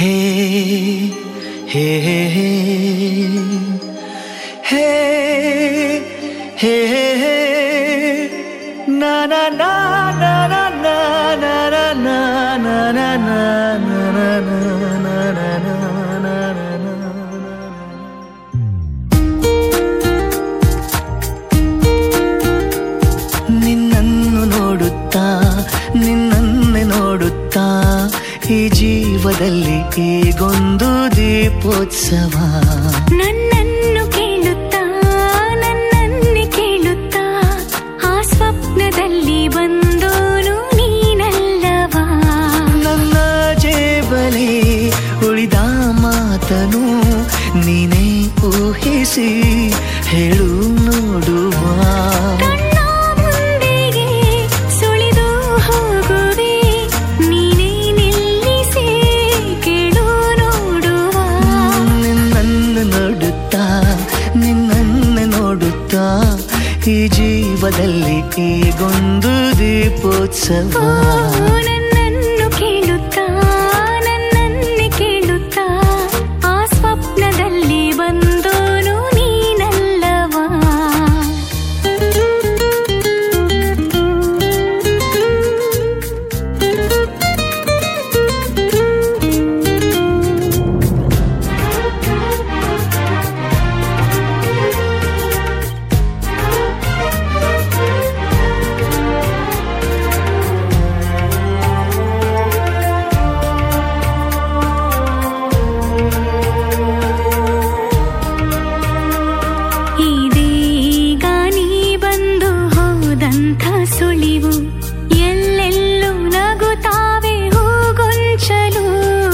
ಹೇ ಹೇ ಹೇ ಹೇ ಹೇ ಹೇ ಹೇ ನಾ ನಾ ನಾ ನಾ ನಾ ನಾ ನಾ ನಾ ನಾ ನಾ ನಾ ನಾ ನಾ ನಾ ನಾ ನಾ ನಾ ನಿನ್ನನ್ನು ನೋಡುತ್ತಾ ನಿನ್ನನ್ನೇ ನೋಡುತ್ತಾ ಈ ಜೀವದಲ್ಲಿ ಈಗೊಂದು ದೀಪೋತ್ಸವ ನನ್ನನ್ನು ಕೇಳುತ್ತಾ ನನ್ನನ್ನೇ ಕೇಳುತ್ತಾ ಆ ಸ್ವಪ್ನದಲ್ಲಿ ಬಂದೋನು ನೀನಲ್ಲವಾ ನನ್ನ ಜೇಬಲಿ ಉಳಿದ ಮಾತನು ನೀನೇ ಊಹಿಸಿ ಹೇಳು ನೋಡುವ ಕಣ್ಣ ಮುಂದೆಗೆ ಸುಳಿದು ಹೋಗುವೆ ನೀನೇ ನಿಲ್ಲಿಸಿ ಕೇಳು ನೋಡುವ ನಿನ್ನನ್ನು ನೋಡುತ್ತಾ ನಿನ್ನನ್ನು ನೋಡುತ್ತಾ ಈ ಜೀವದಲ್ಲಿ ಈಗೊಂದು ದೀಪೋತ್ಸವ ಓ, ನನ್ನನ್ನು ಕೇಳುತ್ತಾ ನನ್ನನ್ನೇ ಕೇಳುತ್ತಾ ಆ ಸ್ವಪ್ನದಲ್ಲಿ ಬಂದೋನು ನೀನಲ್ಲವಾ ಇದೀಗ ನೀ ಬಂದು ಹೋದಂಥ ಸುಳಿವು ಎಲ್ಲೆಲ್ಲೂ ನಗುತ್ತಾವೆ ಹೂಗೊಂಚಲು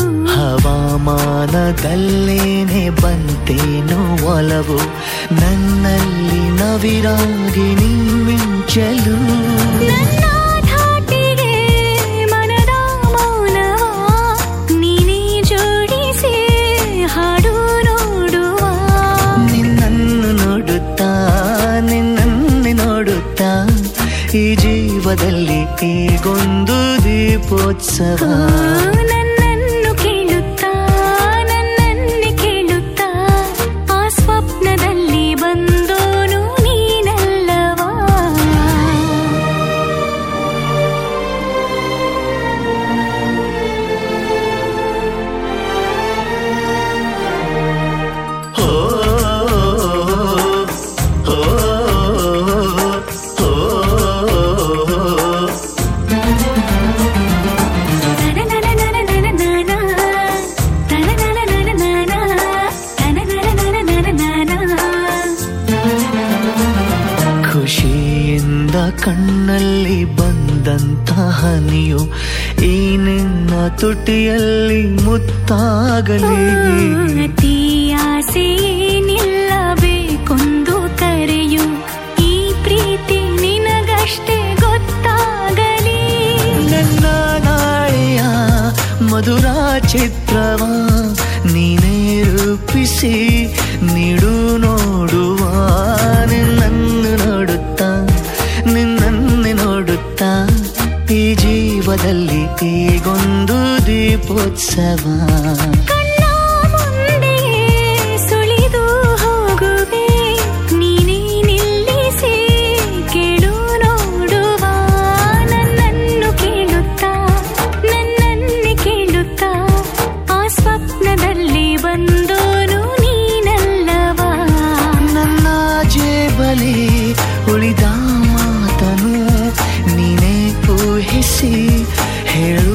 ಹವಾಮಾನದಲ್ಲೇನೆ ಬಂತೇನೋ ಒಲವು ನನ್ನಲ್ಲಿ ನವಿರಾಗಿ ನೀ ಮಿಂಚಲು ನನ್ನ ಧಾಟಿಗೆ ಮನದ ಮೌನವ ನೀನೇ ಜೋಡಿಸಿ ಹಾಡು ನೋಡುವ ನಿನ್ನನ್ನು ನೋಡುತ್ತಾ ನಿನ್ನನ್ನೇ ನೋಡುತ್ತಾ ಈ ಜೀವದಲ್ಲಿ ಈಗೊಂದು ದೀಪೋತ್ಸವ ಓ, ನನ್ನನ್ನು ಕೇಳುತ್ತಾ ನನ್ನನ್ನೇ ಕೇಳುತ್ತಾ ಆ ಸ್ವಪ್ನದಲ್ಲಿ ಬಂದೋನು ನೀನಲ್ಲವಾ ಓ, ಓ, ಓ, ಓ. ಖುಷಿಯಿಂದ ಕಣ್ಣಲ್ಲಿ ಬಂದಂತ ಹನಿಯು ಈ ನಿನ್ನ ತುಟಿಯಲ್ಲಿ ಮುತ್ತಾಗಲಿ ಅತಿ ಆಸೆ ನಿಲ್ಲಬೇಕೊಂದು ಕರೆಯು ಈ ಪ್ರೀತಿ ನಿನಗಷ್ಟೇ ಗೊತ್ತಾಗಲಿ ನನ್ನ ನಾಳೆಯ ಮಧುರ ಚಿತ್ರವ ನೀನೇ ರೂಪಿಸಿ ನೀಡು ನೋಡುವ ನಿನ್ನನ್ನು ನೋಡುತ್ತಾ ನಿನ್ನನ್ನೇ ನೋಡುತ್ತಾ ಈ ಜೀವದಲ್ಲಿ ಈಗೊಂದು ದೀಪೋತ್ಸವ ಕಣ್ಣ ಮುಂದೆ ಸುಳಿದು ಹೋಗುವೆ ನೀನೇ ನಿಲ್ಲಿಸಿ ಕೇಳು ನೋಡುವ ನನ್ನನ್ನು ಕೇಳುತ್ತಾ ನನ್ನನ್ನೇ ಕೇಳುತ್ತಾ ಆ ಸ್ವಪ್ನದಲ್ಲಿ ಬಂದೋನು ನೀನಲ್ಲವಾ ನನ್ನ ಜೇಬಲಿ ಉಳಿದ ಮಾತನು ನೀನೇ ಊಹಿಸಿ ಹೇಳು